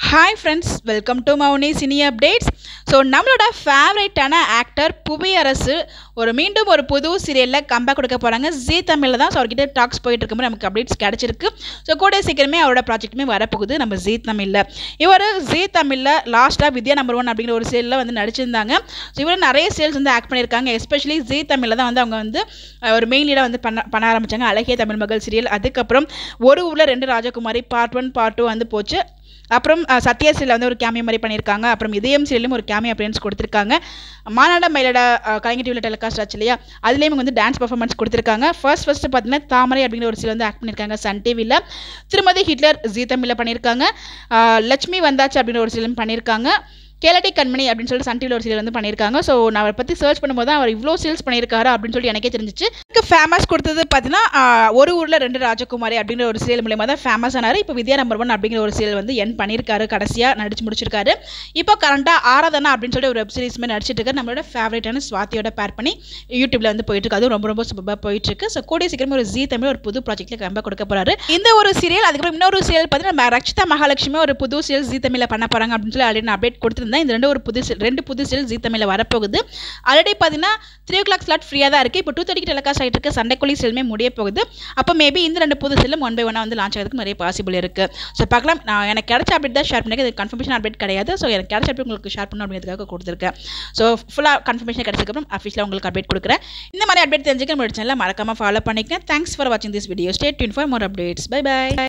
hi friends welcome to Mouni cine updates so நம்மளோட ஃபேவரட்டான actor Puviyarasu ஒரு மீண்டும் ஒரு புது சீரியலில் கம்பேக் கொடுக்க போகிறாங்க ஜி தமிழில் தான் ஸோ அவர்கிட்ட டாக்ஸ் போயிட்டு இருக்கும்போது நமக்கு அப்டேட்ஸ் கிடச்சிருக்கு ஸோ கூட சீக்கிரமே அவரோட ப்ராஜெக்ட்டுமே வரப்போகுது நம்ம ஜி தமிழில் இவர் ஜி தமிழில் லாஸ்ட்டாக வித்யா நம்பர் ஒன் அப்படிங்கிற ஒரு சீரியலில் வந்து நடிச்சிருந்தாங்க ஸோ இவர் நிறைய சீரியல்ஸ் வந்து ஆக்ட் பண்ணியிருக்காங்க எஸ்பெஷலி ஜி தமிழில் தான் வந்து அவங்க வந்து அஹ், ஒரு மெயின் லீடாக வந்து பண்ண பண்ண ஆரம்பித்தாங்க அழகிய தமிழ் மகள் சீரியல் அதுக்கப்புறம் ஒரு ஊரில் ரெண்டு ராஜகுமாரி பார்ட் ஒன் பார்ட் டூ வந்து போச்சு அப்புறம் அஹ், சத்யா சீரியல் வந்து ஒரு கேமியோ மாதிரி பண்ணியிருக்காங்க அப்புறம் இதயம் சீரியலும் ஒரு கேமியோ அப்பியன்ஸ் கொடுத்துருக்காங்க மாநாட மயிலோட அஹ், கலைஞர் டிவியில் டெலிகாஸ்ட் ஆச்சு இல்லையா அதுலேயும் இவங்க வந்து டான்ஸ் பர்ஃபார்மன்ஸ் கொடுத்துருக்காங்க ஃபர்ஸ்ட் ஃபர்ஸ்ட் பார்த்தீங்கன்னா தாமரை அப்படிங்கிற ஒரு சீரியல் வந்து ஆக்ட் பண்ணியிருக்காங்க சன் டிவியில் திருமதி ஹிட்லர் ஜீ தமிழில் பண்ணியிருக்காங்க அஹ், லட்சுமி வந்தாச்சு அப்படிங்கிற ஒரு சீரியலும் பண்ணியிருக்காங்க கேலட்டி கண்மணி அப்படின்னு சொல்லிட்டு சன் டிவியில் ஒரு சீரியல் வந்து பண்ணியிருக்காங்க ஸோ நான் அவரை பற்றி சர்ச் பண்ணும்போது தான் அவர் இவ்வளோ சீரியல்ஸ் பண்ணியிருக்காரு அப்படின்னு சொல்லி எனக்கே தெரிஞ்சிச்சு எனக்கு ஃபேமஸ் கொடுத்தது பார்த்தீங்கன்னா ஆஹ், ஒரு ஊரில் ரெண்டு ராஜகுமாரி அப்படிங்கிற ஒரு சீரியல் மூலியமாக தான் ஃபேமஸ் ஆனார் இப்போ வித்யா நம்பர் ஒன் அப்படிங்கிற ஒரு சீரியல் வந்து என் பண்ணியிருக்காரு கடைசியாக நடிச்சு முடிச்சிருக்காரு இப்போ கரண்ட்டாக ஆராதனா அப்படின்னு சொல்லி ஒரு வெப் சீரிஸ்மே நடிச்சிட்டு இருக்காரு நம்மளோட ஃபேவரட்டான சுவாத்தியோட பேர் பண்ணி யூடியூப்ல வந்து போயிட்டு இருக்கு அதுவும் ரொம்ப ரொம்ப சூப்பராக போயிட்டு இருக்கு ஸோ கூடிய சீக்கிரமே ஒரு ஜி தமிழ் ஒரு புது ப்ராஜெக்ட்ல கம்ப கொடுக்க போறாரு இந்த ஒரு சீரியல் அதுக்கப்புறம் இன்னொரு சீரியல் பார்த்தீங்கன்னா நம்ம ரக்ஷிதா மகாலட்சுமி ஒரு புது சீரியல் ஜி தமிழில் பண்ண போறாங்க அப்படின்னு சொல்லி ஆல்ரெடி நான் அப்டேட் கொடுத்துருந்தேன் இந்த ரெண்டு ஒரு புது serial- ரெண்டு புது சீரியல் ஜி தமிழில் வரப்போகுது ஆல்ரெடி பார்த்தீங்கன்னா த்ரீ ஓ கிளாக் ஸ்லாட் ஃப்ரீயாக தான் இருக்குது இப்போ டூ தேர்ட்டிக்கு டெலிகாஸ்ட் ஆகிட்டு இருக்க சண்டைக்குள்ளி சீரியலுமே முடிய போகுது அப்போ மேபி இந்த ரெண்டு புது சீரியலும் ஒன் பை ஒன்னாக வந்து லான்ச் ஆகிறதுக்கு நிறைய பாசிபிள் இருக்குது ஸோ பார்க்கலாம் நான் எனக்கு கிடைச்ச அப்டேட் தான் ஷேர் பண்ணிருக்கேன் இது கன்ஃபர்மேஷன் அப்டேட் கிடையாது ஸோ எனக்கு கிடைச்ச அப்டேட் உங்களுக்கு ஷேர் பண்ணணும் அப்படிங்கிறதுக்காக கொடுத்துருக்கேன் ஸோ ஃபுல்லாக கன்ஃபர்மேஷன் கிடைச்சதுக்கப்புறம் அஃபிஷியலாக உங்களுக்கு அப்டேட் கொடுக்குறேன் இந்த மாதிரி அப்டேட் தெரிஞ்சுக்க நம்ம சேனலில் மறக்காமல் ஃபாலோ பண்ணிக்கங்க தேங்க்ஸ் ஃபார் வாட்சிங் this video stay tuned for more updates bye by